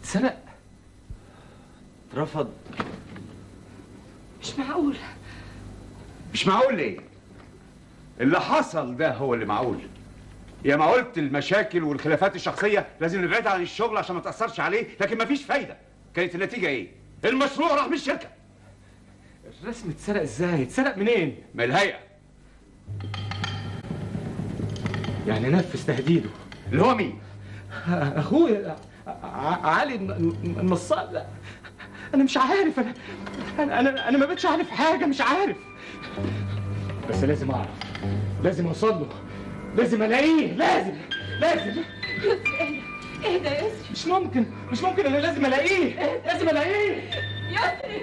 اتسرق اترفض مش معقول مش معقول ليه اللي حصل ده هو اللي معقول يا ما قلت المشاكل والخلافات الشخصية لازم نبعدها عن الشغل عشان ما تأثرش عليه لكن مفيش فايدة كانت النتيجة ايه؟ المشروع راح من الشركة الرسم اتسرق ازاي اتسرق منين من الهيئة يعني نفذ تهديده اللي هو مين؟ اخويا ع- علي الن- النصاب لا انا مش عارف انا انا انا, أنا ما بقتش عارف حاجه مش عارف بس لازم اعرف لازم اوصل له لازم الاقيه لازم لازم يسري اهدى اهدى يا يسري مش ممكن مش ممكن انا لازم الاقيه لازم الاقيه يسري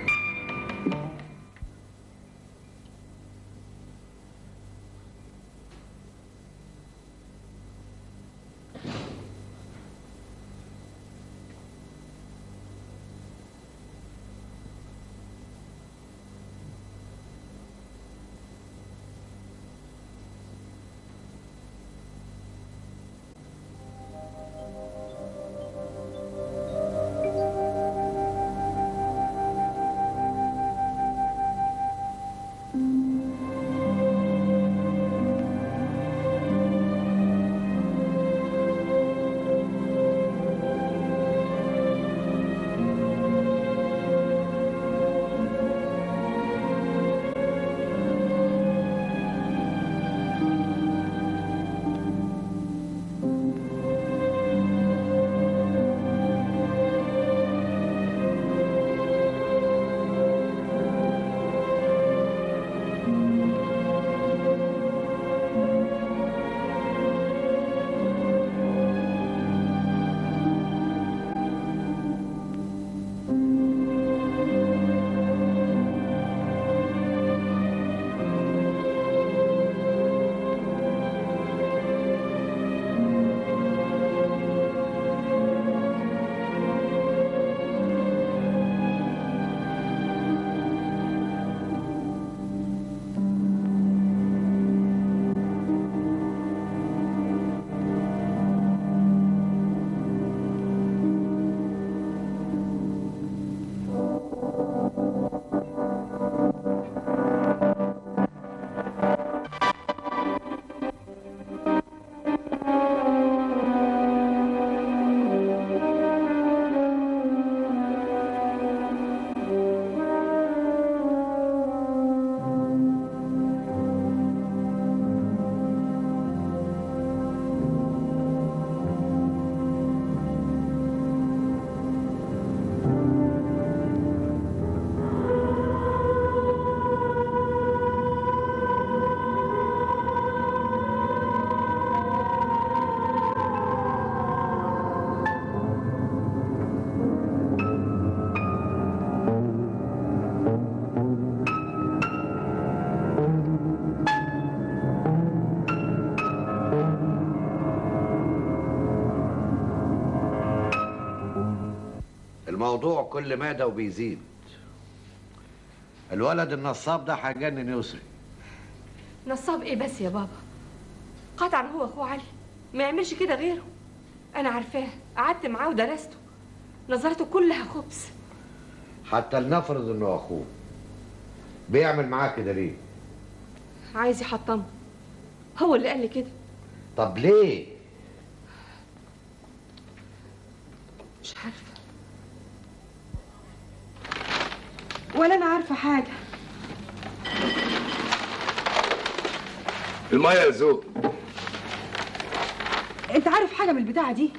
الموضوع كل مادة وبيزيد الولد النصاب ده هيجنن يسري نصاب ايه بس يا بابا قطعا هو اخوه علي ما يعملش كده غيره انا عارفاه قعدت معاه ودرسته نظرته كلها خبز حتى لنفرض انه اخوه بيعمل معاه كده ليه عايز يحطمه هو اللي قال لي كده طب ليه مش عارفه ولا انا عارفه حاجه المية يا ذوق انت عارف حاجه من البتاعه دي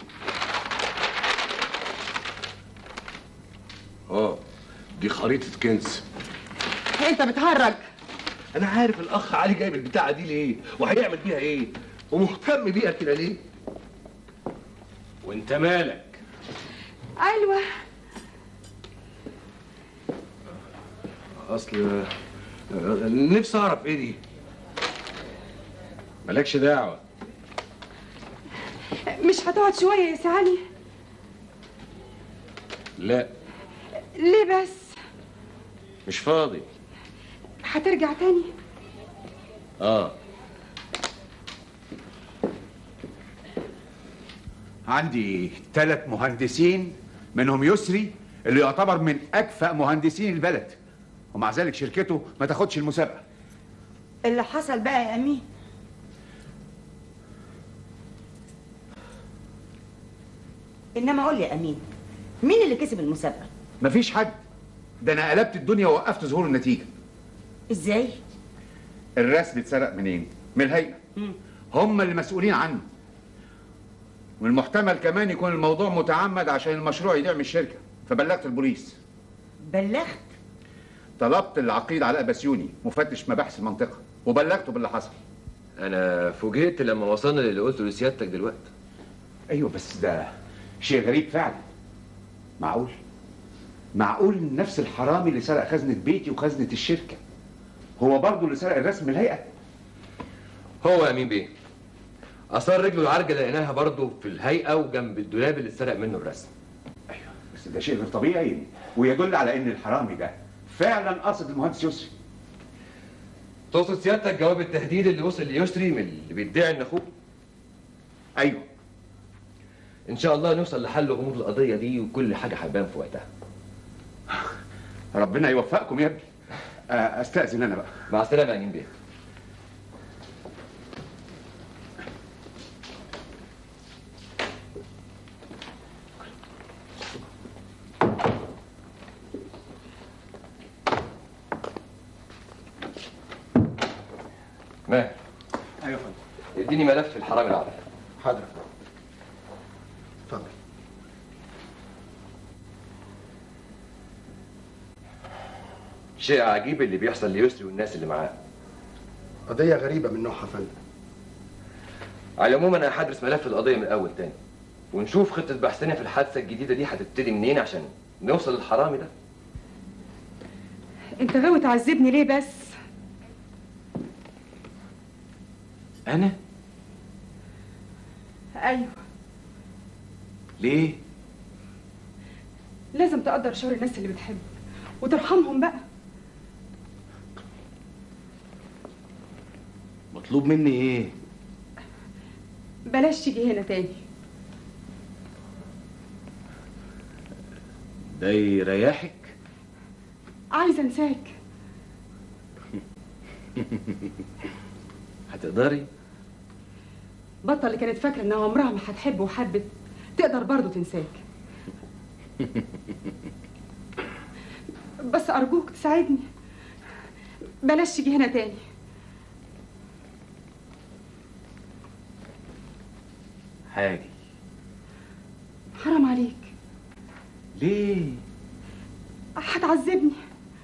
اه دي خريطة كنز انت بتهرج انا عارف الاخ علي جايب البتاعة دي ليه وهيعمل بيها ايه ومهتم بيها كده ليه وانت مالك ايوه اصل نفسي اعرف ايه دي مالكش دعوه مش هتقعد شويه يا سي علي لا ليه بس مش فاضي هترجع تاني اه عندي ثلاث مهندسين منهم يسري اللي يعتبر من اكفأ مهندسين البلد ومع ذلك شركته ما تاخدش المسابقه اللي حصل بقى يا امين انما قول لي يا امين مين اللي كسب المسابقه مفيش حد ده انا قلبت الدنيا ووقفت ظهور النتيجه ازاي الرسم اتسرق منين من الهيئه هم اللي مسؤولين عنه والمحتمل كمان يكون الموضوع متعمد عشان المشروع يضيع من الشركه فبلغت البوليس بلغت طلبت العقيد علاء بسيوني مفتش مباحث المنطقه وبلغته باللي حصل انا فوجئت لما وصلنا للي قلته لسيادتك دلوقتي ايوه بس ده شيء غريب فعلا معقول معقول ان نفس الحرامي اللي سرق خزنه بيتي وخزنه الشركه هو برضه اللي سرق الرسم من الهيئه هو يا مين بيه اثار رجله العرجه لقيناها برضه في الهيئه وجنب الدولاب اللي اتسرق منه الرسم ايوه بس ده شيء غير طبيعي ويدل على ان الحرامي ده فعلا قصد المهندس يسري تقصد سيادتك جواب التهديد اللي وصل ليسري من اللي بيدعي ان اخوه ايوه ان شاء الله نوصل لحل غموض القضيه دي وكل حاجه هتبان في وقتها ربنا يوفقكم يا ابني آه، استاذن انا بقى مع السلامه يا مين بيه ماهر ايوه يا فندم اديني ملف الحرامي العربي حاضر اتفضل شيء عجيب اللي بيحصل ليسري والناس اللي معاه قضيه غريبه من نوعها يا فندم على العموم انا هدرس ملف القضيه من الاول تاني ونشوف خطه بحثنا في الحادثه الجديده دي هتبتدي منين عشان نوصل للحرامي ده انت غاوي تعذبني ليه بس انا ايوه ليه لازم تقدر شعور الناس اللي بتحبك وترحمهم بقى مطلوب مني ايه بلاش تيجي هنا تاني ده يريحك عايزه انساك هتقدري بطل اللي كانت فاكره انها عمرها ما هتحب وحبت تقدر برضه تنساك بس ارجوك تساعدني بلاش تيجي هنا تاني حاجه حرام عليك ليه هتعذبني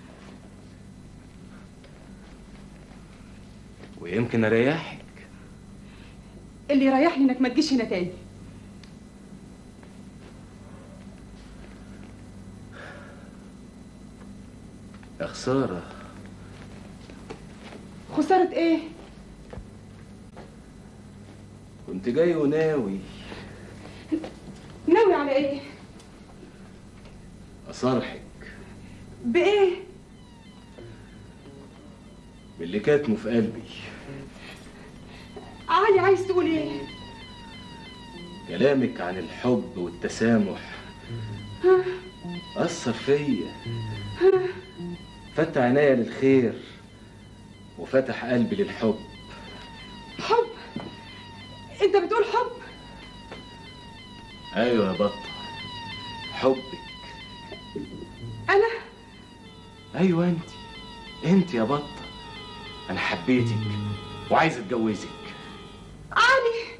ويمكن اريحك اللي يريحني انك ما تجيش هنا تاني يا خساره خساره ايه كنت جاي وناوي ناوي على ايه اصارحك بايه باللي كاتمه في قلبي علي عايز تقول ايه كلامك عن الحب والتسامح أثر فيا فتح عينيا للخير وفتح قلبي للحب حب انت بتقول حب أيوة يا بطة حبك انا أيوة أنت أنت يا بطة أنا حبيتك وعايز أتجوزك علي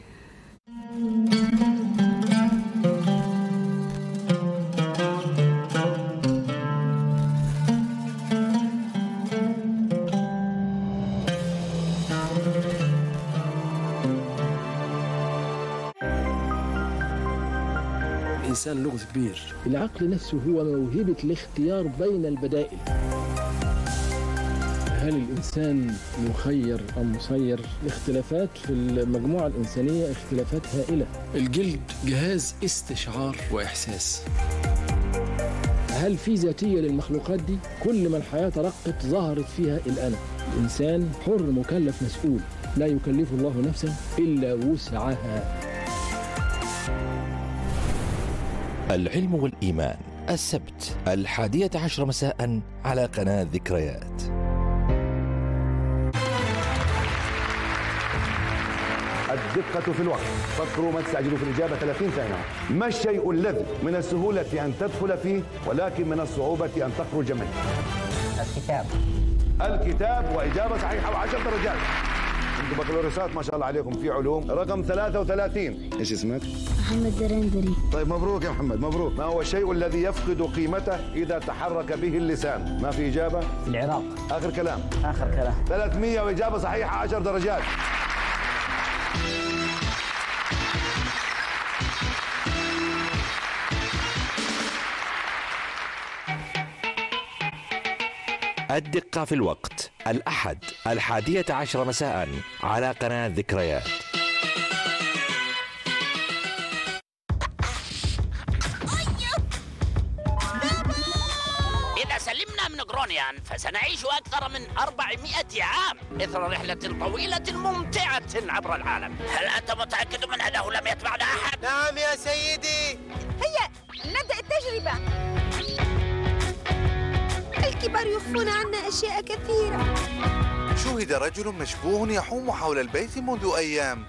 الإنسان لغز كبير العقل نفسه هو موهبة الاختيار بين البدائل هل الإنسان مخير أم مسير؟ الاختلافات في المجموعة الإنسانية اختلافات هائلة الجلد جهاز استشعار وإحساس هل في ذاتية للمخلوقات دي؟ كل ما الحياة ترقت ظهرت فيها الأنا الإنسان حر مكلف مسؤول لا يكلف الله نفسا إلا وسعها العلم والإيمان السبت الحادية عشر مساء على قناة ذكريات الدقة في الوقت فكروا ما تستعجلوا في الإجابة 30 ثانية ما الشيء الذي من السهولة أن تدخل فيه ولكن من الصعوبة أن تخرج منه الكتاب الكتاب وإجابة صحيحة وعشر درجات انتم بكالوريوسات ما شاء الله عليكم في علوم رقم 33 ايش اسمك؟ محمد درندري طيب مبروك يا محمد مبروك ما هو الشيء الذي يفقد قيمته إذا تحرك به اللسان ما في إجابة؟ في العراق آخر كلام آخر كلام 300 وإجابة صحيحة 10 درجات الدقة في الوقت الأحد الحادية عشر مساء على قناة ذكريات إذا سلمنا من غرونيان فسنعيش أكثر من 400 عام إثر رحلة طويلة ممتعة عبر العالم هل أنت متأكد من أنه لم يتبعنا أحد؟ نعم يا سيدي هيا نبدأ التجربة الكبار يخفون عنا أشياء كثيرة شوهد رجل مشبوه يحوم حول البيت منذ أيام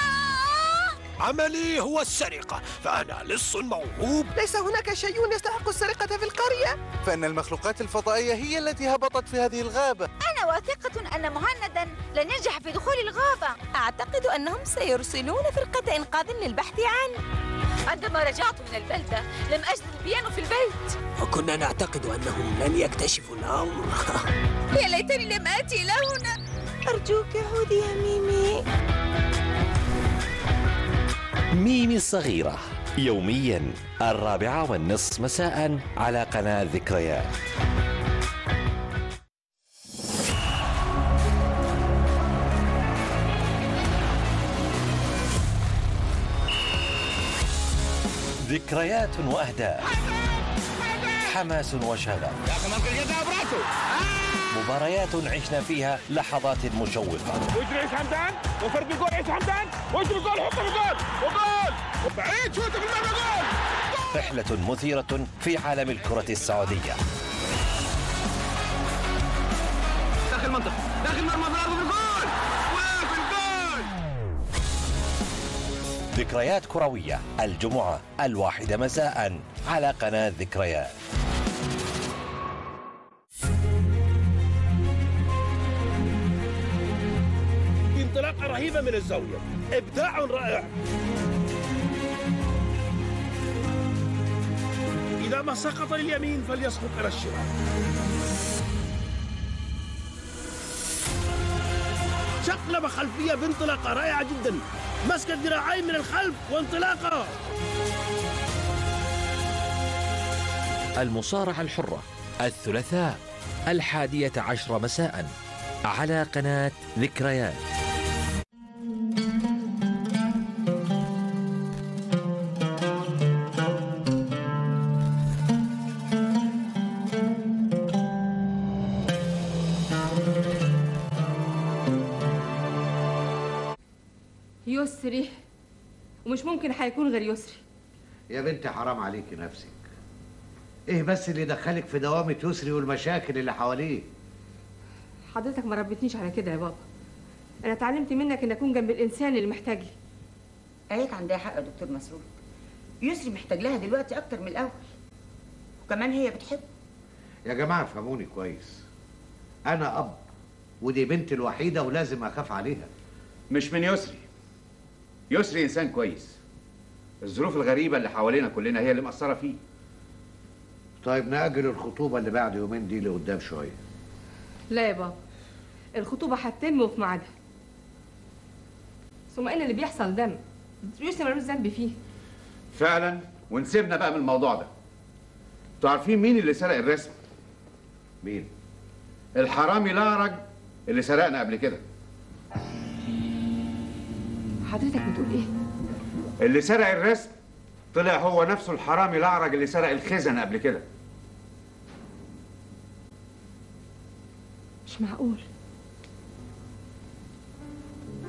عملي هو السرقة فأنا لص موهوب ليس هناك شيء يستحق السرقة في القرية فإن المخلوقات الفضائية هي التي هبطت في هذه الغابة أنا واثقة أن مهندا لن ينجح في دخول الغابة أعتقد أنهم سيرسلون فرقة إنقاذ للبحث عنه عندما رجعت من البلدة لم أجد البيانو في البيت وكنا نعتقد أنهم لن يكتشفوا الأمر يا ليتني لم آتي إلى هنا أرجوك عودي يا ميمي ميمي الصغيرة يوميا الرابعة والنصف مساء على قناة ذكريات ذكريات وأهداف حماس وشغف مباريات عشنا فيها لحظات مشوقة واجري عيش حمدان وفرد الجول عيش حمدان واجري الجول حطه في الجول وجول بعيد شوطه في المرمى جول رحلة مثيرة في عالم الكرة السعودية داخل المنطقه داخل مرمى في الارض في الجول وفي الجول ذكريات كروية الجمعة الواحدة مساء على قناة ذكريات انطلاقة رهيبة من الزاوية إبداع رائع إذا ما سقط لليمين فليسقط إلى الشمال شقلبة خلفية بانطلاقة رائعة جدا مسك الذراعين من الخلف وانطلاقة المصارعة الحرة الثلاثاء الحادية عشر مساء على قناة ذكريات يسري ومش ممكن هيكون غير يسري يا بنتي حرام عليكي نفسك ايه بس اللي دخلك في دوامة يسري والمشاكل اللي حواليه حضرتك ما ربتنيش على كده يا بابا انا اتعلمت منك ان اكون جنب الانسان اللي محتاج لي آيات عندها حق يا دكتور مسرور يسري محتاج لها دلوقتي أكتر من الأول وكمان هي بتحبه يا جماعة فهموني كويس أنا أب ودي بنتي الوحيدة ولازم أخاف عليها مش من يسري يسري انسان كويس الظروف الغريبه اللي حوالينا كلنا هي اللي مأثره فيه طيب نأجل الخطوبة اللي بعد يومين دي لقدام شوية لا يا بابا الخطوبة هتتم وفي ميعادها ثم ان اللي بيحصل ده يسري ملوش ذنب فيه فعلا ونسيبنا بقى من الموضوع ده انتوا عارفين مين اللي سرق الرسم مين الحرامي الأعرج اللي سرقنا قبل كده حضرتك بتقول ايه اللي سرق الرسم طلع هو نفسه الحرامي الأعرج اللي سرق الخزن قبل كده مش معقول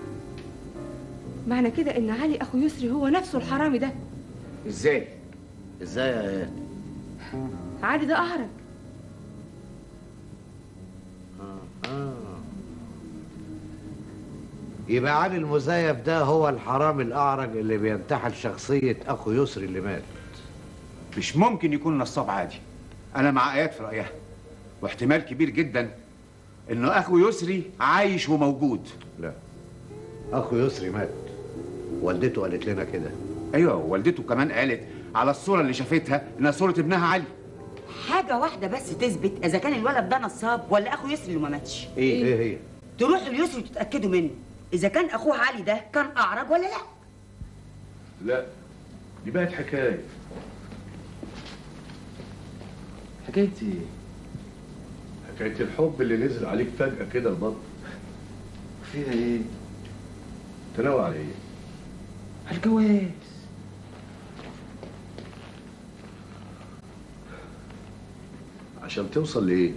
معنى كده ان علي اخو يسري هو نفسه الحرامي ده ازاي ازاي يا اياد عادي ده اعرج آه. يبقى علي المزيف ده هو الحرامي الأعرج اللي بينتحل شخصية أخو يسري اللي مات مش ممكن يكون نصاب عادي انا مع ايات في رايها واحتمال كبير جدا انه اخو يسري عايش وموجود لا أخو يسري مات والدته قالت لنا كده ايوه والدته كمان قالت على الصوره اللي شافتها انها صوره ابنها علي حاجه واحده بس تثبت اذا كان الولد ده نصاب ولا اخو يسري اللي ما ماتش إيه إيه هي تروحوا ليسري وتتاكدوا منه اذا كان اخوه علي ده كان اعرج ولا لا لا دي بقت حكايه حكايتي حكايه الحب اللي نزل عليك فجاه كده البطن فيها ايه؟ تناوي على ايه؟ الجواز عشان توصل لايه؟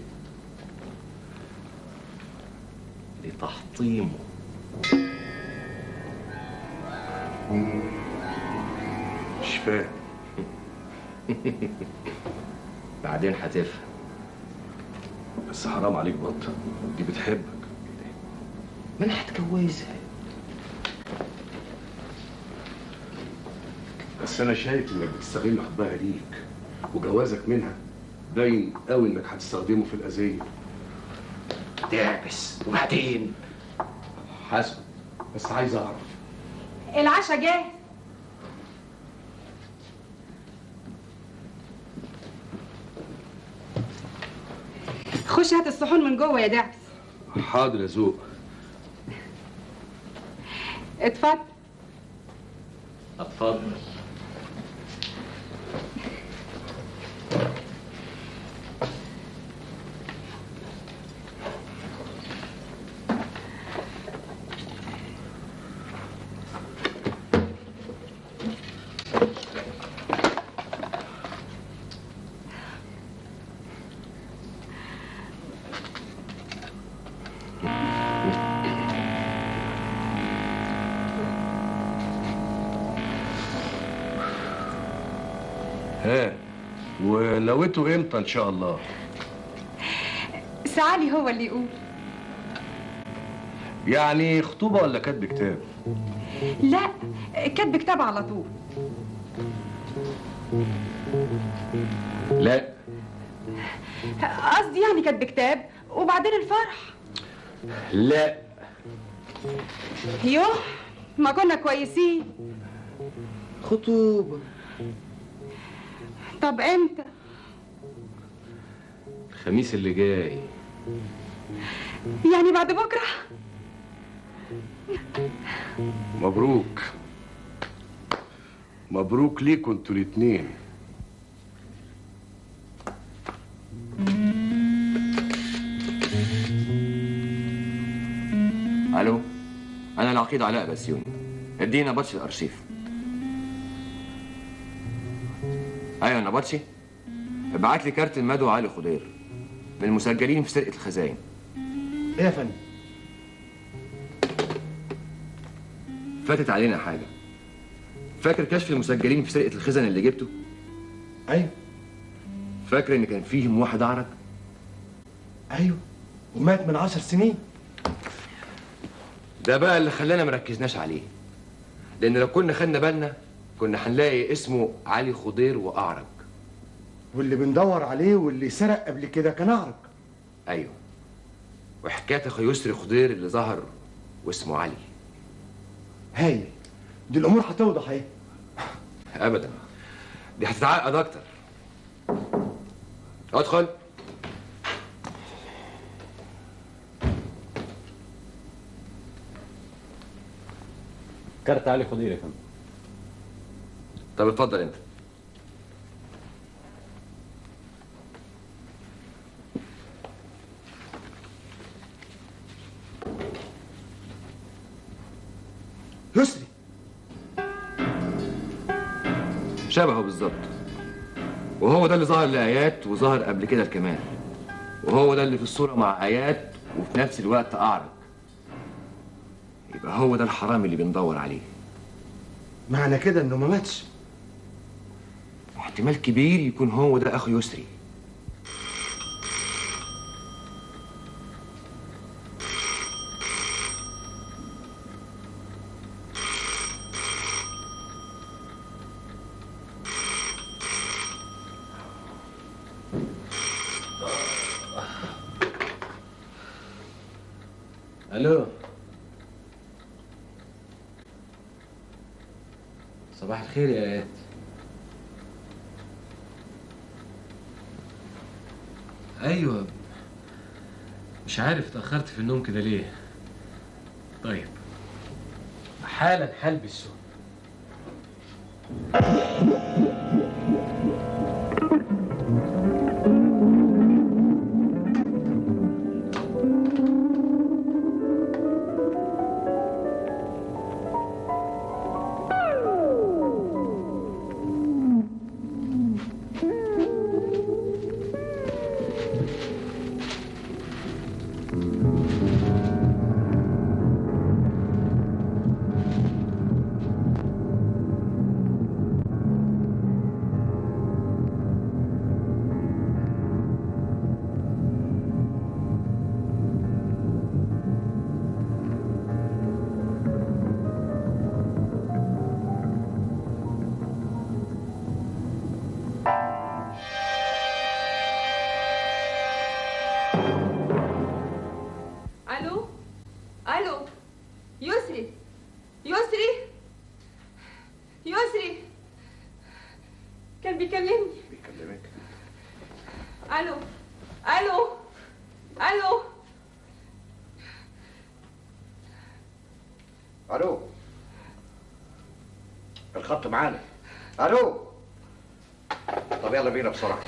لتحطيمه مش فاهم بعدين هتفهم بس حرام عليك بطة دي بتحبك ما انا هتجوزها بس انا شايف انك بتستغل حبها ليك وجوازك منها باين قوي انك هتستخدمه في الاذيه دابس وبعدين حسب بس عايز اعرف العشاء جاهز خش هات الصحون من جوه يا دعس حاضر يا ذوق اتفضل اتفضل ها ونويته امتى ان شاء الله سعالي هو اللي يقول يعني خطوبه ولا كاتب كتاب لا كاتب كتاب على طول لا قصدي يعني كاتب كتاب وبعدين الفرح لا يوه ما كنا كويسين خطوبة طب امتى الخميس اللي جاي يعني بعد بكره مبروك مبروك ليكوا انتوا الاتنين الو انا العقيد علاء بسيوني ادينا نبطشي الارشيف ايوه نبطشي ابعت لي كارت المدو علي خضير من المسجلين في سرقه الخزاين ايه يا فندم فاتت علينا حاجه فاكر كشف المسجلين في سرقه الخزن اللي جبته ايوه فاكر ان كان فيهم واحد اعرج ايوه ومات من عشر سنين ده بقى اللي خلانا مركزناش عليه لان لو كنا خدنا بالنا كنا هنلاقي اسمه علي خضير واعرج واللي بندور عليه واللي سرق قبل كده كان اعرج ايوه وحكايه اخو يسري خضير اللي ظهر واسمه علي هايل دي الامور هتوضح اهي ابدا دي هتتعقد اكتر ادخل كارت علي خضير يا فندم طب اتفضل انت يسري شبهه بالظبط وهو ده اللي ظهر لآيات وظهر قبل كده لكمال وهو ده اللي في الصورة مع آيات وفي نفس الوقت أعرج يبقى هو ده الحرامي اللي بندور عليه معنى كده انه ما ماتش واحتمال كبير يكون هو ده اخو يسري الو صباح الخير يا ايات ايوه مش عارف اتاخرت في النوم كده ليه طيب حالا هلبس الو الو يسري يسري يسري كان بيكلمني بيكلمك الو الو الو الو الخط معانا الو طب يلا بينا بسرعه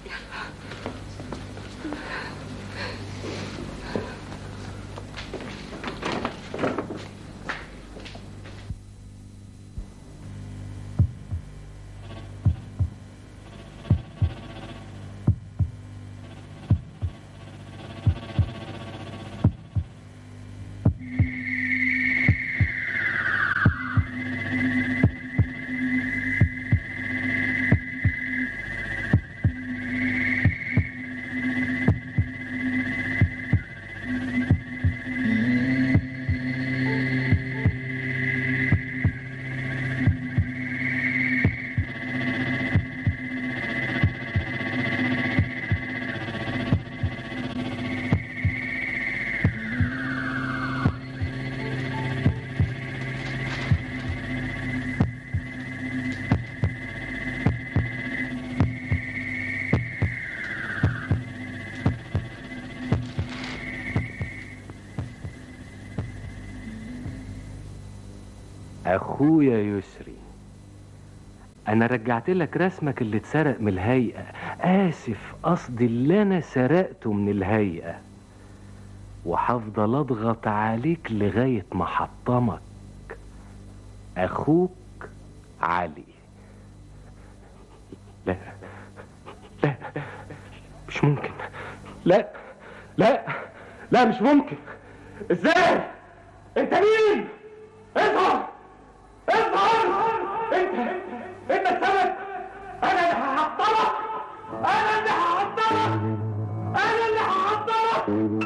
اخويا يسري انا رجعت لك رسمك اللي اتسرق من الهيئه اسف قصدي اللي انا سرقته من الهيئه وهفضل اضغط عليك لغايه ما حطمك اخوك علي لا لا مش ممكن لا لا لا مش ممكن ازاي انت مين اظهر اظهر انت انت السبب انا اللي هحطمك انا اللي هحطمك انا اللي هحطمك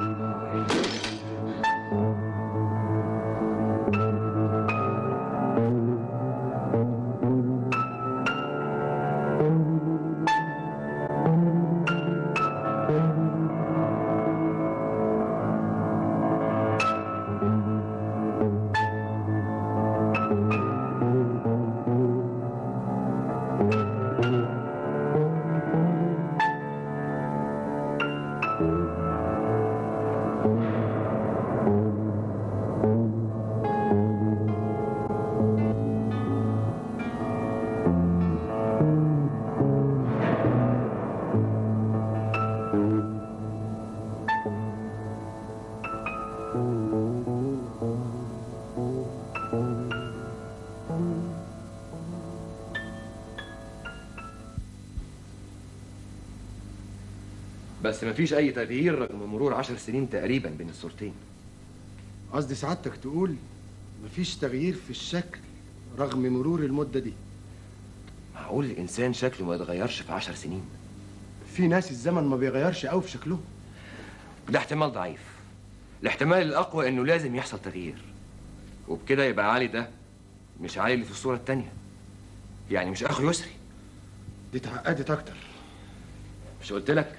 بس مفيش اي تغيير رغم مرور عشر سنين تقريبا بين الصورتين قصدي سعادتك تقول مفيش تغيير في الشكل رغم مرور المدة دي معقول الانسان شكله ما يتغيرش في عشر سنين في ناس الزمن ما بيغيرش قوي في شكلهم ده احتمال ضعيف الاحتمال الاقوى انه لازم يحصل تغيير وبكده يبقى علي ده مش علي اللي في الصوره التانية يعني مش اخو يسري دي اتعقدت اكتر مش قلت لك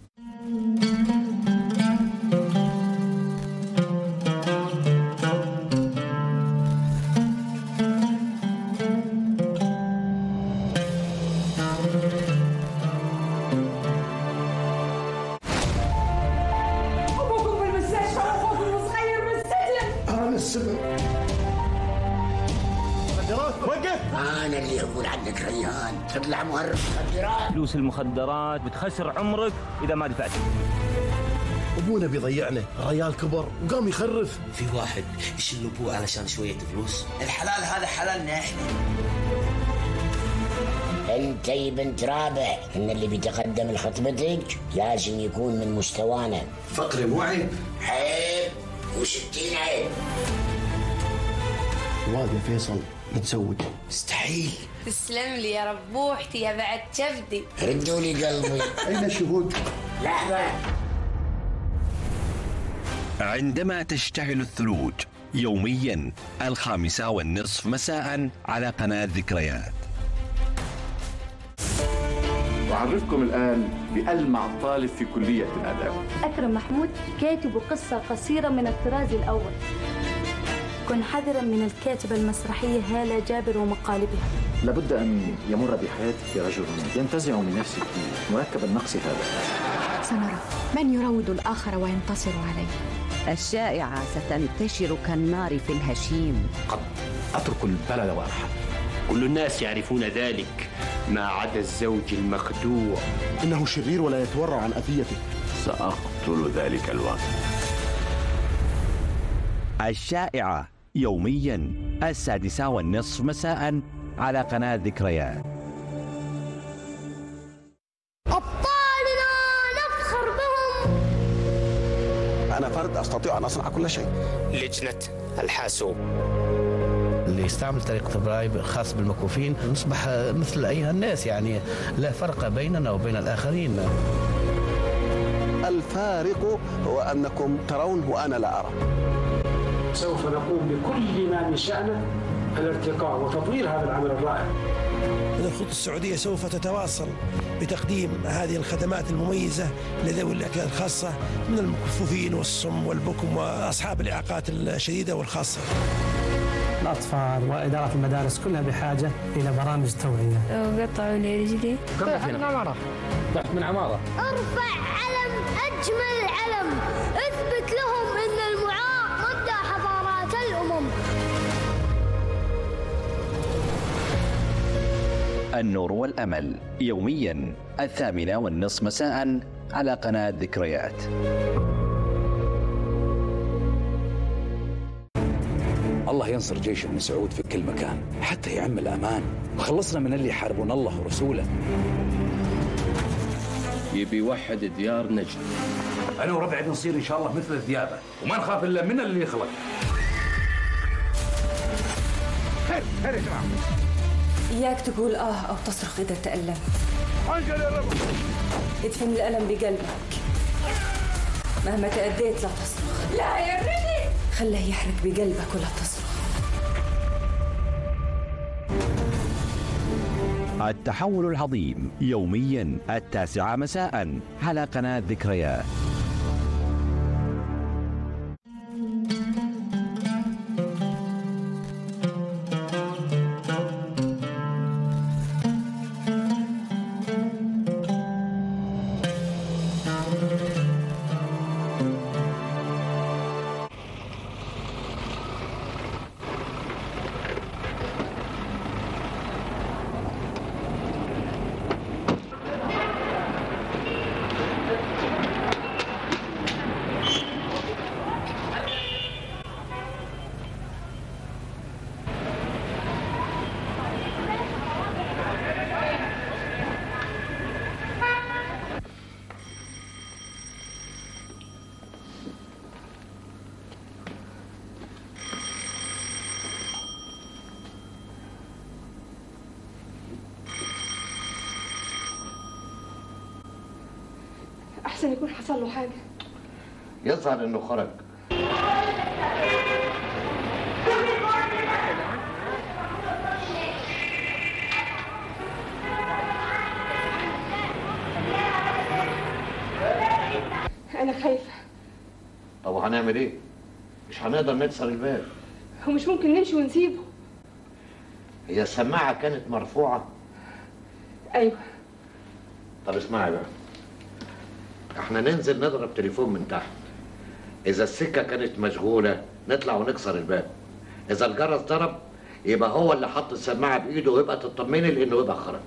أبوكم في المستشفى وأخوكم الصغير بالسجن انا السبب وقف انا اللي اقول عنك ريان تطلع مهرب مخدرات فلوس المخدرات بتخسر عمرك اذا ما دفعت ابونا بيضيعنا ريال كبر وقام يخرف في واحد يشل ابوه علشان شويه فلوس الحلال هذا حلالنا احنا انت يا بنت رابع ان اللي بيتقدم لخطبتك لازم يكون من مستوانا فقري مو عيب عيب وستين عيب الواد يا فيصل متزوج مستحيل تسلم لي يا ربوحتي يا بعد شفدي ردوا لي قلبي اين الشهود لحظه عندما تشتعل الثلوج يوميا الخامسة والنصف مساء على قناة ذكريات أعرفكم الآن بألمع طالب في كلية الآداب أكرم محمود كاتب قصة قصيرة من الطراز الأول كن حذرا من الكاتبة المسرحية هالة جابر ومقالبها لابد أن يمر بحياتك رجل ينتزع من نفسك مركب النقص هذا سنرى من يروض الآخر وينتصر عليه الشائعة ستنتشر كالنار في الهشيم قد أترك البلد وأرحل كل الناس يعرفون ذلك ما عدا الزوج المخدوع انه شرير ولا يتورع عن اذيته سأقتل ذلك الوقت الشائعة يوميا السادسة والنصف مساء على قناة ذكريات أبطالنا نفخر بهم انا فرد استطيع ان اصنع كل شيء لجنة الحاسوب اللي يستعمل طريقة الضرائب خاص بالمكفوفين نصبح مثل أيها الناس يعني لا فرق بيننا وبين الآخرين الفارق هو انكم ترون وانا لا ارى سوف نقوم بكل ما من شأنه الارتقاء وتطوير هذا العمل الرائع أن الخطوط السعودية سوف تتواصل بتقديم هذه الخدمات المميزة لذوي الاحتياجات الخاصة من المكفوفين والصم والبكم وأصحاب الإعاقات الشديدة والخاصة الأطفال وإدارة المدارس كلها بحاجة إلى برامج توعية وقطعوا لي رجلي كم من عمارة ضعت من عمارة ارفع علم أجمل علم اثبت لهم أن المعاق مبدأ حضارات الأمم النور والأمل يوميا الثامنة والنصف مساء على قناة ذكريات الله ينصر جيش ابن سعود في كل مكان حتى يعم الأمان وخلصنا من اللي يحاربون الله ورسوله يبي يوحد ديار نجد أنا وربعي بنصير إن شاء الله مثل الذيابة وما نخاف إلا من اللي يخلق خير خير يا جماعة إياك تقول آه أو تصرخ إذا تألمت انقل يا رب ادفن الألم بقلبك مهما تأديت لا تصرخ لا يا ريدي خله يحرق بقلبك ولا تصرخ التحول العظيم يوميا التاسعة مساء على قناة ذكريات احسن يكون حصل له حاجه يظهر انه خرج انا خايفه طب وهنعمل ايه مش هنقدر نكسر الباب ومش ممكن نمشي ونسيبه هي السماعه كانت مرفوعه ايوه طب اسمعي بقى احنا ننزل نضرب تليفون من تحت اذا السكه كانت مشغوله نطلع ونكسر الباب اذا الجرس ضرب يبقى هو اللي حط السماعه بايده ويبقى تطمني لانه يبقى خرج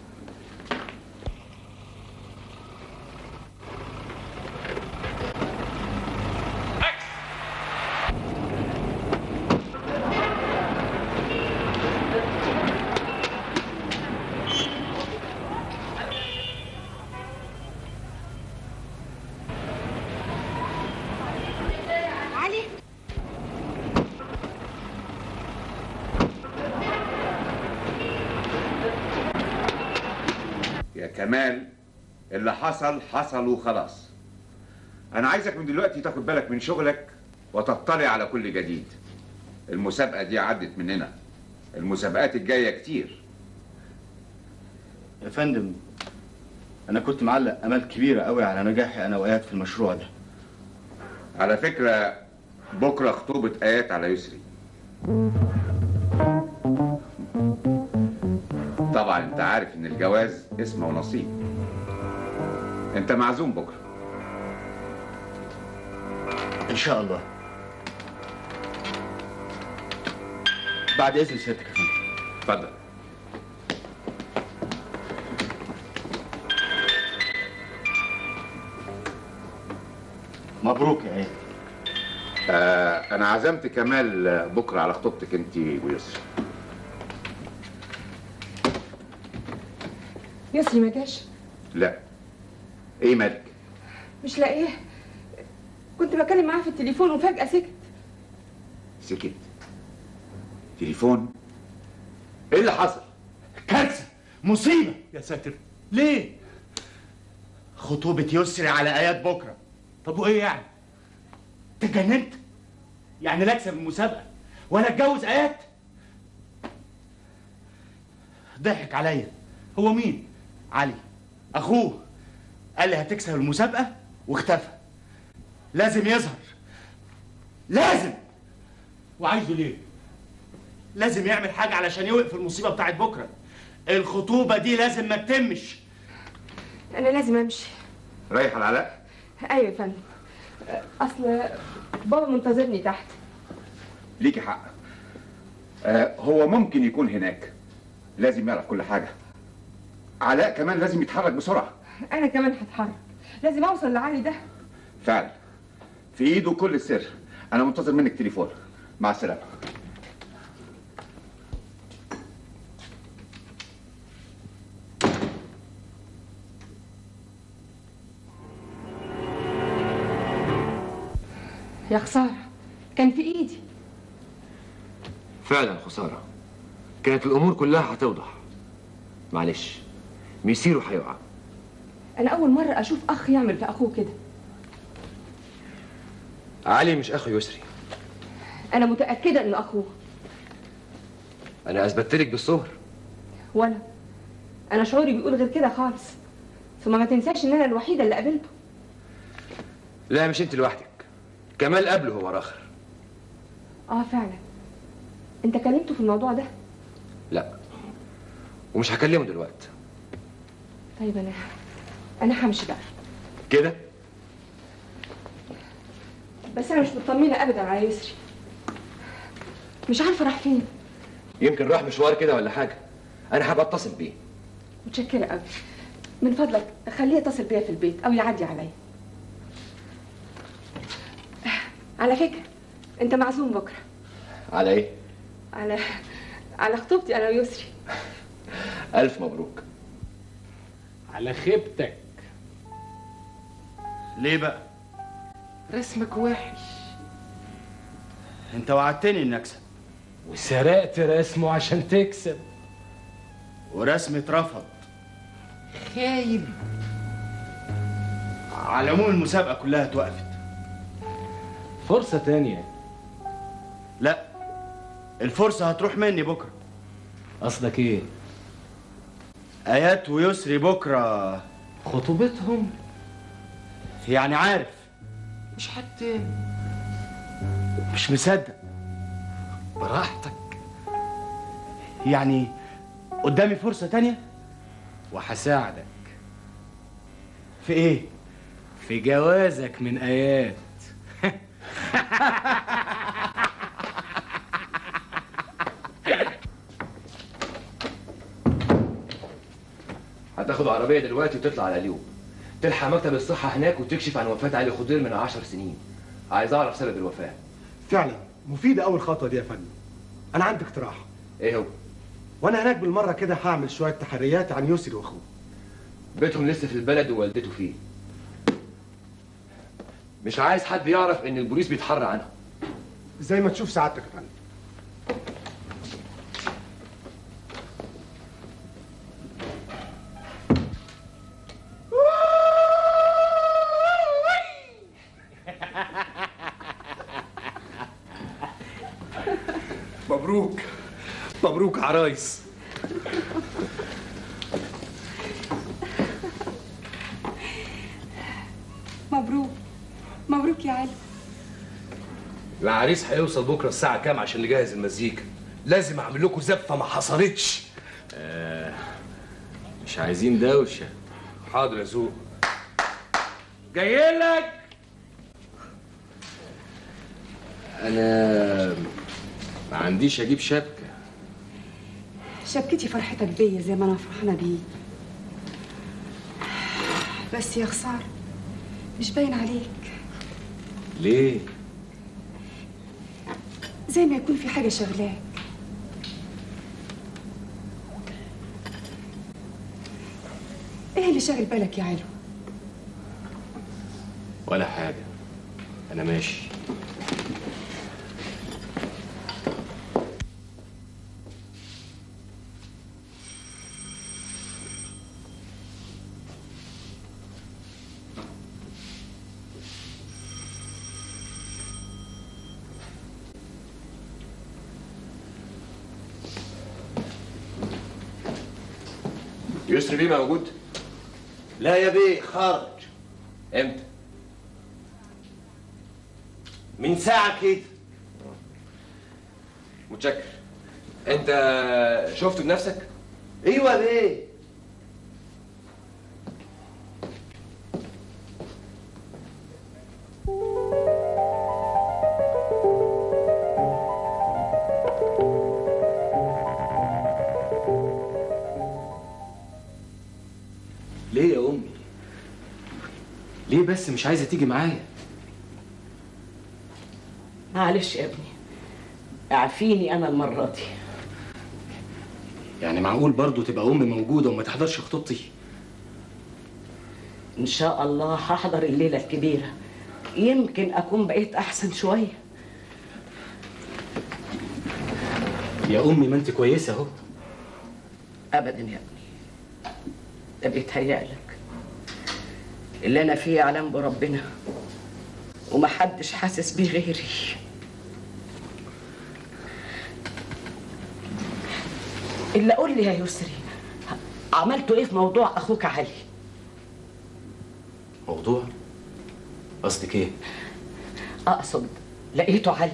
علي يا كمال اللي حصل حصل وخلاص انا عايزك من دلوقتي تاخد بالك من شغلك وتطلع على كل جديد المسابقة دي عدت مننا المسابقات الجاية كتير يا فندم انا كنت معلق امال كبيره قوي على نجاحي انا وايات في المشروع ده على فكرة بكرة خطوبة آيات على يسري طبعا انت عارف ان الجواز اسمه ونصيب انت معزوم بكرة ان شاء الله بعد اذن سيادتك يا فندم اتفضل مبروك يا ايات آه انا عزمت كمال بكرة على خطوبتك انت ويسري يسري ما جاش لا ايه مالك مش لاقيه كنت بكلم معاه في التليفون وفجاه سكت سكت تليفون ايه اللي حصل كارثه مصيبه يا ساتر ليه خطوبه يسري على ايات بكره طب وايه يعني تجننت يعني لا اكسب المسابقه ولا اتجوز ايات ضحك عليا هو مين علي اخوه قال لي هتكسب المسابقه واختفى لازم يظهر لازم وعايزه ليه لازم يعمل حاجه علشان يوقف المصيبه بتاعت بكره الخطوبه دي لازم ما تتمش انا لازم امشي رايح العلاء ايوه يا فندم اصل بابا منتظرني تحت ليكي حق آه هو ممكن يكون هناك لازم يعرف كل حاجة علاء كمان لازم يتحرك بسرعة انا كمان هتحرك لازم اوصل لعلي ده فعلا في ايده كل السر انا منتظر منك تليفون مع السلامة يا خساره كان في ايدي فعلا خسارة كانت الأمور كلها هتوضح معلش ميسيره هيقع انا اول مره اشوف اخ يعمل في اخوه كده علي مش أخو يسري انا متاكده انه اخوه أنا أثبتت لك بالصهر وانا انا شعوري بيقول غير كده خالص ثم ما تنساش ان انا الوحيده اللي قابلته لا مش أنت لوحدك كمال قبله هو راخر اه فعلا انت كلمته في الموضوع ده لا ومش هكلمه دلوقتي طيب انا انا همشي بقى كده بس انا مش مطمنه ابدا على يسري مش عارفه راح فين يمكن راح مشوار كده ولا حاجة أنا هبقى أتصل بيه متشكره قوي من فضلك خليه يتصل بيا في البيت او يعدي عليا على فكره انت معزوم بكره على إيه؟ على على خطوبتي انا ويسري ألف مبروك على خيبتك ليه بقى رسمك وحش انت وعدتني اني اكسب وسرقت رسمه عشان تكسب ورسمي اترفض خايب على العموم المسابقه كلها اتوقفت فرصة تانية لا الفرصه هتروح مني بكره قصدك ايه؟ ايات ويسري بكره خطوبتهم يعني عارف مش حتى مش مصدق براحتك يعني قدامي فرصه تانية وهساعدك في ايه في جوازك من ايات هتاخد عربية دلوقتي وتطلع على اليوم تلحق مكتب الصحة هناك وتكشف عن وفاة علي خضير من عشر سنين عايز أعرف سبب الوفاة فعلا مفيدة أول خطوة دي يا فندم أنا عندي اقتراح إيه هو؟ وأنا هناك بالمرة كده هعمل شوية تحريات عن يسري وأخوه بيتهم لسه في البلد ووالدته فيه مش عايز حد يعرف إن البوليس بيتحرى عنها زي ما تشوف سعادتك يا فندم مبروك مبروك عرايس مبروك مبروك يا علي العريس هيوصل بكره الساعة كام عشان نجهز المزيكا لازم اعمل لكم زفة ما حصلتش آه مش عايزين دوشة حاضر يا زوق جاي لك أنا ما عنديش أجيب شبكة شبكتي فرحتك بيا زي ما انا فرحانه بيه بس يا خساره مش باين عليك ليه؟ زي ما يكون في حاجه شغلاك ايه اللي شاغل بالك يا علو ولا حاجة أنا ماشي يسري بيه موجود؟ لا يا بيه خارج امتى؟ من ساعة كده متشكر انت شفته بنفسك؟ ايوه بيه ليه يا امي ليه بس مش عايزه تيجي معايا معلش يا ابني اعفيني انا المره دي يعني معقول برضو تبقى امي موجوده وما تحضرش خطوبتي ان شاء الله هحضر الليله الكبيره يمكن اكون بقيت احسن شويه يا امي ما انت كويسه اهو ابدا يا ابني ده بيتهيألك اللي انا فيه يعلم بربنا ومحدش حاسس بيه غيري الا قول لي يا يسري عملتوا ايه في موضوع اخوك علي موضوع قصدك ايه اقصد لقيته علي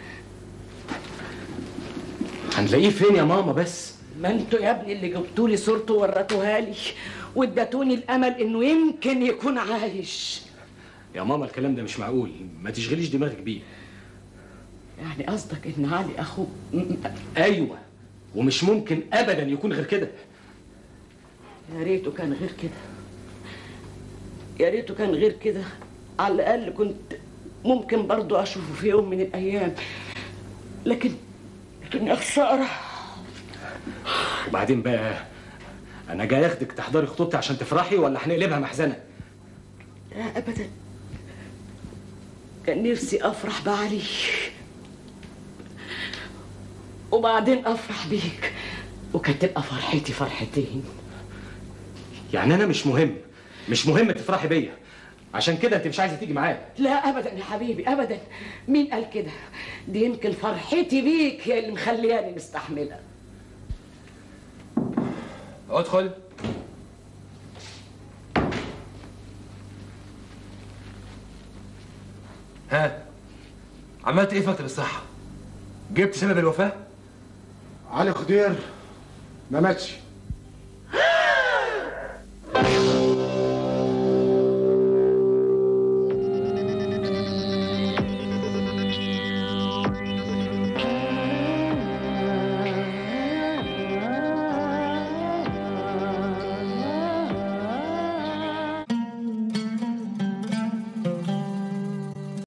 هنلاقيه فين يا ماما بس ما انتوا يا ابني اللي جبتوا لي صورته ووريتوها لي واديتوني الامل انه يمكن يكون عايش يا ماما الكلام ده مش معقول ما تشغليش دماغك بيه يعني قصدك ان علي اخوك م- ايوه ومش ممكن ابدا يكون غير كده يا ريته كان غير كده يا ريته كان غير كده على الاقل كنت ممكن برضو اشوفه في يوم من الايام لكن لكن يا خساره وبعدين بقى انا جاي اخدك تحضري خطوبتي عشان تفرحي ولا هنقلبها محزنه لا ابدا كان نفسي افرح بعلي وبعدين افرح بيك وكانت تبقى فرحتي فرحتين يعني انا مش مهم مش مهم تفرحي بيا عشان كده انت مش عايزه تيجي معايا لا ابدا يا حبيبي ابدا مين قال كده دي يمكن فرحتي بيك هي اللي مخلياني مستحمله ادخل ها عملت ايه في مكتب الصحة؟ جبت سبب الوفاة؟ علي خضير ما ماتش